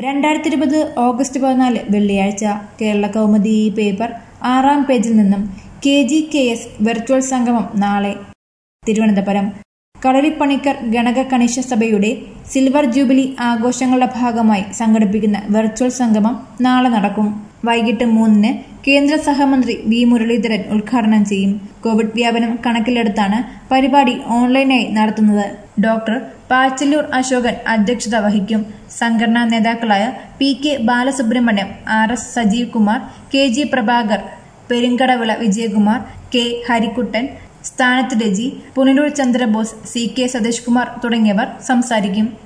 രണ്ടായിരത്തി ഇരുപത് ഓഗസ്റ്റ് പതിനാല് വെള്ളിയാഴ്ച കേരള കൗമുദി ഈ പേപ്പർ ആറാം പേജിൽ നിന്നും K G K S virtual സംഗമം നാളെ തിരുവനന്തപുരം കളരിപ്പണിക്കർ ഗണക കണിശ സഭയുടെ സിൽവർ ജൂബിലി ആഘോഷങ്ങളുടെ ഭാഗമായി സംഘടിപ്പിക്കുന്ന വെർച്വൽ സംഗമം നാളെ നടക്കും വൈകിട്ട് മൂന്നിന് കേന്ദ്ര സഹമന്ത്രി വി മുരളീധരൻ ഉദ്ഘാടനം ചെയ്യും കോവിഡ് വ്യാപനം കണക്കിലെടുത്താണ് പരിപാടി ഓൺലൈനായി നടത്തുന്നത് ഡോക്ടർ പാച്ചല്ലൂർ അശോകൻ അധ്യക്ഷത വഹിക്കും സംഘടനാ നേതാക്കളായ P K Balasubramaniam R S Sajeev Kumar K G Prabhakar Perunkadavila Vijayakumar K Harikuttan സ്ഥാനത്ത് രജി പുനലൂർ ചന്ദ്രബോസ് സി കെ സതീഷ് കുമാർ തുടങ്ങിയവർ സംസാരിക്കും